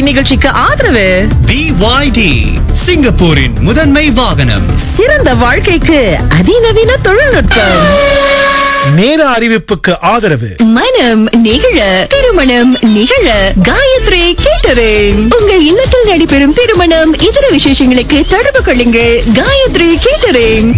இந்நிகழ்ச்சிக்கு ஆதரவு BYD சிங்கப்பூரின் முதன்மை வாகனம் சிறந்த வாழ்க்கைக்கு அதிநவீன தொழில்நுட்பம் நேர அறிவிப்புக்கு ஆதரவு மனம் நிகழ திருமணம் நிகழ காயத்ரி கேட்டரிங் உங்கள் இல்லத்தில் நடைபெறும் திருமணம் இதர விசேஷங்களுக்கு தொடர்பு கொள்ளுங்கள் காயத்ரி கேட்டரிங்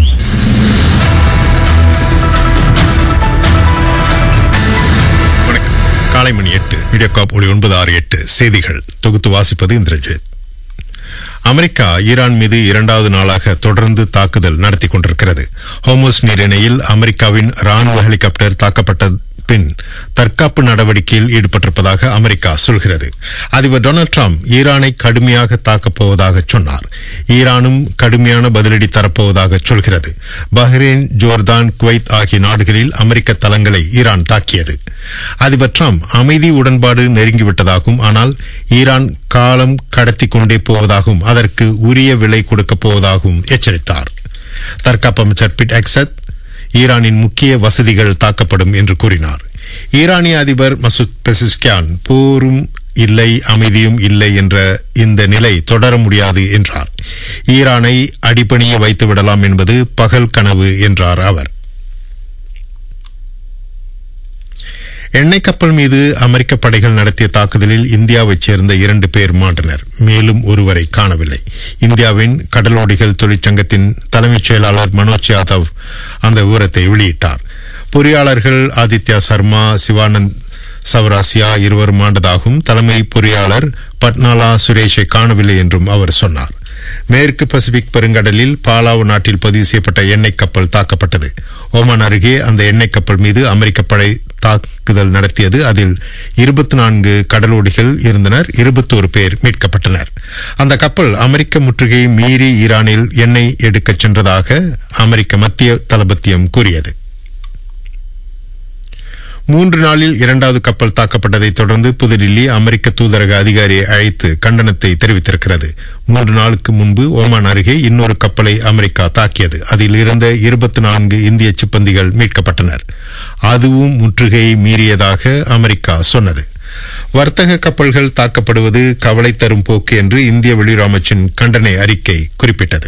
வணக்கம் காலை மணி எட்டு மீடியாகாப் ஒளி ஒன்பது ஆறு எட்டு செய்திகள் தொகுத்து வாசிப்பது இந்திரஜித் அமெரிக்கா ஈரான் மீது இரண்டாவது நாளாக தொடர்ந்து தாக்குதல் நடத்தி கொண்டிருக்கிறது ஹோமோஸ் நீரிணையில் அமெரிக்காவின் ராணுவ ஹெலிகாப்டர் தாக்கப்பட்ட பின் தற்காப்பு நடவடிக்கையில் ஈடுபட்டிருப்பதாக அமெரிக்கா சொல்கிறது அதிபர் டொனால்டு டிரம்ப் ஈரானை கடுமையாக தாக்கப் போவதாக சொன்னார் ஈரானும் கடுமையான பதிலடி தரப்போவதாக சொல்கிறது பஹ்ரைன் ஜோர்தான் குவைத் ஆகிய நாடுகளில் அமெரிக்க தளங்களை ஈரான் தாக்கியது அதிபர் டிரம்ப் அமைதி உடன்பாடு நெருங்கிவிட்டதாகவும் ஆனால் ஈரான் காலம் கடத்தி கொண்டே போவதாகவும் அதற்கு உரிய விலை கொடுக்கப் போவதாகவும் எச்சரித்தார் தற்காப்பு அமைச்சர் பிட் எக்ஸத் ஈரானின் முக்கிய வசதிகள் தாக்கப்படும் என்று கூறினார் ஈரானிய அதிபர் மசூத் பெசிஸ்கியான் போரும் இல்லை அமைதியும் இல்லை என்ற இந்த நிலை தொடர முடியாது என்றார் ஈரானை அடிபணிய வைத்து விடலாம் என்பது பகல் கனவு என்றார் அவர் எண்ணெய் கப்பல் மீது அமெரிக்க படைகள் நடத்திய தாக்குதலில் இந்தியாவைச் சேர்ந்த இரண்டு பேர் மாண்டனர் மேலும் ஒருவரை காணவில்லை இந்தியாவின் கடலோடிகள் தொழிற்சங்கத்தின் தலைமைச் செயலாளர் மனோஜ் யாதவ் அந்த விவரத்தை வெளியிட்டார் பொறியாளர்கள் ஆதித்யா சர்மா சிவானந்த் சவராசியா இருவர் மாண்டதாகவும் தலைமை பொறியாளர் பட்னாலா சுரேஷை காணவில்லை என்றும் அவர் சொன்னார் மேற்கு பசிபிக் பெருங்கடலில் பாலாவு நாட்டில் பதிவு செய்யப்பட்ட எண்ணெய் கப்பல் தாக்கப்பட்டது ஓமான் அருகே அந்த எண்ணெய் கப்பல் மீது அமெரிக்க படை தாக்குதல் நடத்தியது அதில் இருபத்தி நான்கு கடலோடிகள் இருந்தனர் இருபத்தோரு பேர் மீட்கப்பட்டனர் அந்த கப்பல் அமெரிக்க முற்றுகையை மீறி ஈரானில் எண்ணெய் எடுக்கச் சென்றதாக அமெரிக்க மத்திய தளபத்தியம் கூறியது மூன்று நாளில் இரண்டாவது கப்பல் தாக்கப்பட்டதைத் தொடர்ந்து புதுடில்லி அமெரிக்க தூதரக அதிகாரியை அழைத்து கண்டனத்தை தெரிவித்திருக்கிறது மூன்று நாளுக்கு முன்பு ஓமான் அருகே இன்னொரு கப்பலை அமெரிக்கா தாக்கியது அதில் இருந்த இருபத்தி நான்கு இந்திய சிப்பந்திகள் மீட்கப்பட்டனர் அதுவும் முற்றுகையை மீறியதாக அமெரிக்கா சொன்னது வர்த்தக கப்பல்கள் தாக்கப்படுவது கவலை தரும் போக்கு என்று இந்திய வெளியுறவு அமைச்சின் கண்டன அறிக்கை குறிப்பிட்டது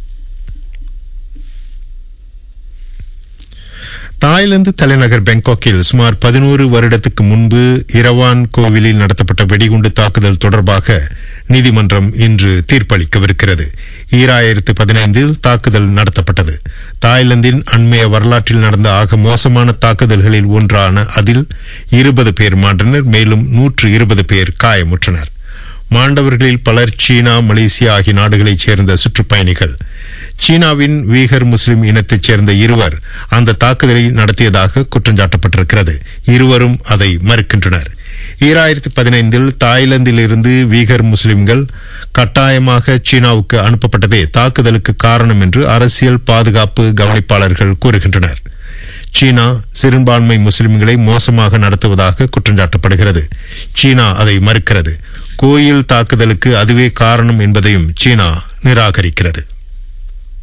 தாய்லாந்து தலைநகர் பேங்காக்கில் சுமார் பதினோரு வருடத்துக்கு முன்பு இரவான் கோவிலில் நடத்தப்பட்ட வெடிகுண்டு தாக்குதல் தொடர்பாக நீதிமன்றம் இன்று தீர்ப்பளிக்கவிருக்கிறது ஈராயிரத்து பதினைந்தில் தாக்குதல் நடத்தப்பட்டது தாய்லாந்தின் அண்மைய வரலாற்றில் நடந்த ஆக மோசமான தாக்குதல்களில் ஒன்றான அதில் இருபது பேர் மாண்டனர் மேலும் நூற்று இருபது பேர் காயமுற்றனர் மாண்டவர்களில் பலர் சீனா மலேசியா ஆகிய நாடுகளைச் சேர்ந்த சுற்றுப்பயணிகள் சீனாவின் வீகர் முஸ்லிம் இனத்தைச் சேர்ந்த இருவர் அந்த தாக்குதலை நடத்தியதாக குற்றஞ்சாட்டப்பட்டிருக்கிறது இருவரும் அதை மறுக்கின்றனர் ஈராயிரத்தி பதினைந்தில் தாய்லாந்திலிருந்து வீகர் முஸ்லிம்கள் கட்டாயமாக சீனாவுக்கு அனுப்பப்பட்டதே தாக்குதலுக்கு காரணம் என்று அரசியல் பாதுகாப்பு கவனிப்பாளர்கள் கூறுகின்றனர் சீனா சிறுபான்மை முஸ்லிம்களை மோசமாக நடத்துவதாக குற்றஞ்சாட்டப்படுகிறது சீனா அதை மறுக்கிறது கோயில் தாக்குதலுக்கு அதுவே காரணம் என்பதையும் சீனா நிராகரிக்கிறது